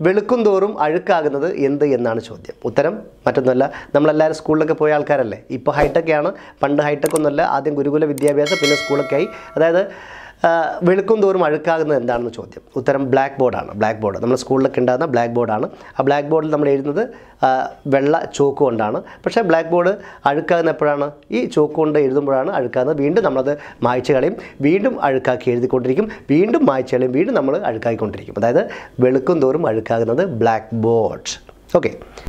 വെളുക്കും തോറും അഴുക്കാകുന്നത് എന്ത് എന്നാണ് ചോദ്യം ഉത്തരം മറ്റൊന്നുമല്ല നമ്മളെല്ലാവരും സ്കൂളിലൊക്കെ പോയ ആൾക്കാരല്ലേ ഇപ്പോൾ ഹൈടെക്കാണ് പണ്ട് ഹൈടെക് ഒന്നുമല്ല ആദ്യം ഗുരുകുല വിദ്യാഭ്യാസം പിന്നെ സ്കൂളൊക്കെ ആയി അതായത് ആ, വെളുക്കും തോറും അഴുക്കാകുന്നത് എന്താണെന്ന് ചോദ്യം ഉത്തരം ബ്ലാക്ക് ബോർഡാണ് ബ്ലാക്ക് ബോർഡ് നമ്മൾ സ്കൂളിലൊക്കെ ഉണ്ടാകുന്ന ബ്ലാക്ക് ബോർഡാണ് ആ ബ്ലാക്ക് ബോർഡിൽ നമ്മൾ എഴുതുന്നത് ആ, വെള്ള ചോക്ക് കൊണ്ടാണ് പക്ഷേ ബ്ലാക്ക് ബോർഡ് അഴുക്കാകുന്ന എപ്പോഴാണ് ഈ ചോക്ക് കൊണ്ട് എഴുതുമ്പോഴാണ് അഴുക്കാകുന്നത് വീണ്ടും നമ്മളത് മായ്ച്ച് കളയും വീണ്ടും അഴുക്കാക്കി എഴുതിക്കൊണ്ടിരിക്കും വീണ്ടും മായ്ച്ച് കളയും വീണ്ടും നമ്മൾ അഴുക്കാക്കിക്കൊണ്ടിരിക്കും അതായത് വെളുക്കും തോറും അഴുക്കാകുന്നത് ബ്ലാക്ക് ബോർഡ് ഓക്കെ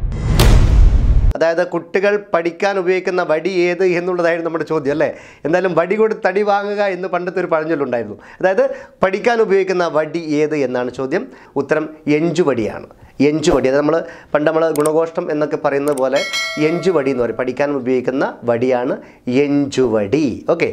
അതായത് കുട്ടികൾ പഠിക്കാൻ ഉപയോഗിക്കുന്ന വടി ഏത് എന്നുള്ളതായിരുന്നു നമ്മുടെ ചോദ്യം അല്ലേ എന്തായാലും വടി കൊടുത്ത് തടി വാങ്ങുക എന്ന് പണ്ടത്തെ ഒരു പഴഞ്ചൊല്ലുണ്ടായിരുന്നു അതായത് പഠിക്കാൻ ഉപയോഗിക്കുന്ന വടി ഏത് എന്നാണ് ചോദ്യം ഉത്തരം എഞ്ചുവടിയാണ് എഞ്ചുവടി അത് നമ്മൾ പണ്ട് നമ്മൾ ഗുണഘോഷ്ടം എന്നൊക്കെ പറയുന്നത് പോലെ എഞ്ചുവടി എന്ന് പറയും പഠിക്കാൻ ഉപയോഗിക്കുന്ന വടിയാണ് എഞ്ചുവടി ഓക്കെ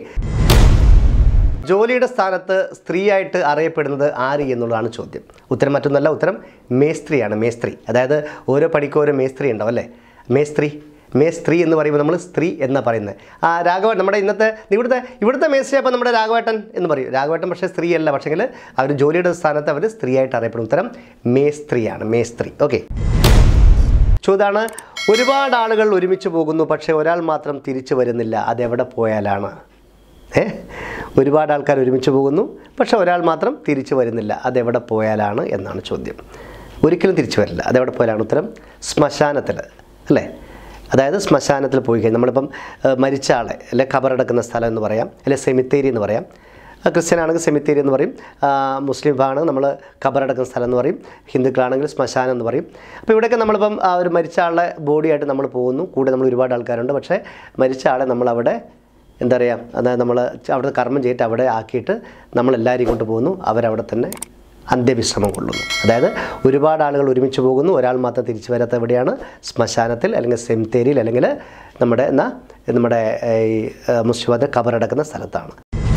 ജോലിയുടെ സ്ഥാനത്ത് സ്ത്രീയായിട്ട് അറിയപ്പെടുന്നത് ആര് എന്നുള്ളതാണ് ചോദ്യം ഉത്തരം മറ്റൊന്നല്ല ഉത്തരം മേസ്ത്രിയാണ് മേസ്ത്രി അതായത് ഓരോ പണിക്കും ഓരോ മേസ്ത്രി ഉണ്ടാവും അല്ലേ മേസ്ത്രി മേസ്ത്രി എന്ന് പറയുമ്പോൾ നമ്മൾ സ്ത്രീ എന്നാ പറയുന്നത് ആ രാഘവൻ നമ്മുടെ ഇന്നത്തെ ഇവിടുത്തെ ഇവിടുത്തെ മേസ്ത്രി അപ്പോൾ നമ്മുടെ രാഘവേട്ടൻ എന്ന് പറയും രാഘവേട്ടൻ പക്ഷേ സ്ത്രീയല്ല പക്ഷേങ്കിൽ അവർ ജോലിയുടെ സ്ഥാനത്ത് അവർ സ്ത്രീയായിട്ട് അറിയപ്പെടും ഉത്തരം മേസ്ത്രിയാണ് മേസ്ത്രി ഓക്കെ ചോദ്യമാണ് ഒരുപാട് ആളുകൾ ഒരുമിച്ച് പോകുന്നു പക്ഷേ ഒരാൾ മാത്രം തിരിച്ചു വരുന്നില്ല അതെവിടെ പോയാലാണ് ഏ ഒരുപാട് ആൾക്കാർ ഒരുമിച്ച് പോകുന്നു പക്ഷേ ഒരാൾ മാത്രം തിരിച്ചു വരുന്നില്ല അതെവിടെ പോയാലാണ് എന്നാണ് ചോദ്യം ഒരിക്കലും തിരിച്ചു വരില്ല അതെവിടെ പോയാലാണ് ഉത്തരം ശ്മശാനത്തിൽ അല്ലേ അതായത് ശ്മശാനത്തിൽ പോയി കഴിഞ്ഞാൽ നമ്മളിപ്പം ഏഹ്, മരിച്ച ആളെ അല്ലെ ഖബറടക്കുന്ന സ്ഥലം എന്ന് പറയാം അല്ലെ സെമിത്തേരി എന്ന് പറയാം ആ, ക്രിസ്ത്യനാണെങ്കിൽ സെമിത്തേരി എന്ന് പറയും ആ, മുസ്ലിം ഭാഗമാണ് നമ്മൾ ഖബറടക്കുന്ന സ്ഥലം എന്ന് പറയും ഹിന്ദുക്കളാണെങ്കിൽ ശ്മശാനം എന്ന് പറയും അപ്പോൾ ഇവിടെയൊക്കെ നമ്മളിപ്പം ആ ഒരു മരിച്ച ആളെ ബോഡിയായിട്ട് നമ്മൾ പോകുന്നു കൂടെ നമ്മൾ ഒരുപാട് ആൾക്കാരുണ്ട് പക്ഷേ മരിച്ച ആളെ നമ്മളവിടെ എന്താ പറയുക അതായത് നമ്മൾ അവിടെ കർമ്മം ചെയ്തിട്ട് അവിടെ ആക്കിയിട്ട് നമ്മളെല്ലാവരെയും കൊണ്ട് പോകുന്നു അവരവിടെ തന്നെ അന്ത്യവിശ്രമം കൊള്ളുന്നു അതായത് ഒരുപാട് ആളുകൾ ഒരുമിച്ച് പോകുന്നു ഒരാൾ മാത്രം തിരിച്ചു വരാത്ത എവിടെയാണ് ശ്മശാനത്തിൽ അല്ലെങ്കിൽ സെമിത്തേരിയിൽ അല്ലെങ്കിൽ നമ്മുടെ എന്നാ നമ്മുടെ ഈ മുസ്ലിമത കബറടക്കുന്ന സ്ഥലത്താണ്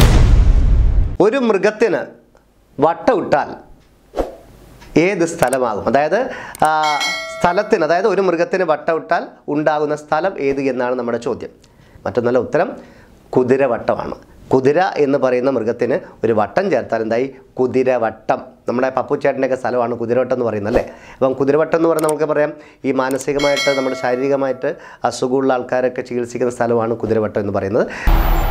ഒരു മൃഗത്തിന് വട്ടമിട്ടാൽ ഏത് സ്ഥലമാകും അതായത് ആ, സ്ഥലത്തിന് അതായത് ഒരു മൃഗത്തിന് വട്ടമിട്ടാൽ ഉണ്ടാകുന്ന സ്ഥലം ഏത് എന്നാണ് നമ്മുടെ ചോദ്യം മറ്റൊന്നല്ല ഉത്തരം കുതിരവട്ടമാണ് കുതിര എന്ന് പറയുന്ന മൃഗത്തിന് ഒരു വട്ടം ചേർത്താൽ എന്തായി കുതിരവട്ടം നമ്മുടെ പപ്പുച്ചേട്ടൻ്റെയൊക്കെ സ്ഥലമാണ് കുതിരവട്ടം എന്ന് പറയുന്നത് അല്ലേ അപ്പം കുതിരവട്ടം എന്ന് പറഞ്ഞാൽ നമുക്ക് പറയാം ഈ മാനസികമായിട്ട് നമ്മുടെ ശാരീരികമായിട്ട് അസുഖമുള്ള ആൾക്കാരൊക്കെ ചികിത്സിക്കുന്ന സ്ഥലമാണ് കുതിരവട്ടം എന്ന് പറയുന്നത്